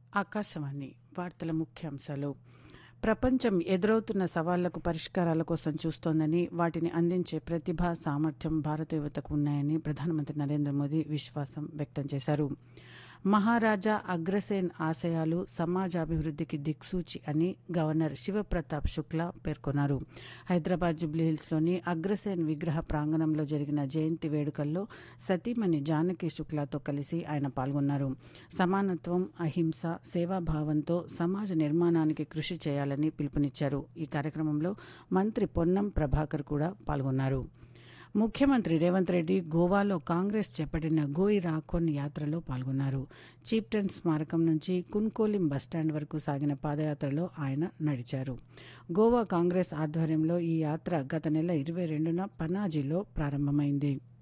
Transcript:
ఆకాశవాణి వార్తల ముఖ్యాంశాలు ప్రపంచం ఎదురవుతున్న సవాళ్లకు పరిష్కారాల కోసం చూస్తోందని వాటిని అందించే ప్రతిభ సామర్థ్యం భారత యువతకు ఉన్నాయని ప్రధానమంత్రి నరేంద్ర మోదీ విశ్వాసం వ్యక్తం చేశారు మహారాజా అగ్రసేన్ ఆశయాలు సమాజాభివృద్ధికి దిక్సూచి అని గవర్నర్ శివప్రతాప్ శుక్లా పేర్కొన్నారు హైదరాబాద్ జుబ్లీహిల్స్లోని అగ్రసేన్ విగ్రహ ప్రాంగణంలో జరిగిన జయంతి వేడుకల్లో సతీమణి జానకి శుక్లాతో కలిసి ఆయన పాల్గొన్నారు సమానత్వం అహింస సేవాభావంతో సమాజ నిర్మాణానికి కృషి చేయాలని పిలుపునిచ్చారు ఈ కార్యక్రమంలో మంత్రి పొన్నం ప్రభాకర్ కూడా పాల్గొన్నారు ముఖ్యమంత్రి రేవంత్ రెడ్డి గోవాలో కాంగ్రెస్ చేపట్టిన గోయి రాఖోన్ యాత్రలో పాల్గొన్నారు చీప్టన్ స్మారకం నుంచి కున్కోలిం బస్టాండ్ వరకు సాగిన పాదయాత్రలో ఆయన నడిచారు గోవా కాంగ్రెస్ ఆధ్వర్యంలో ఈ యాత్ర గత నెల ఇరవై రెండున పనాజీలో ప్రారంభమైంది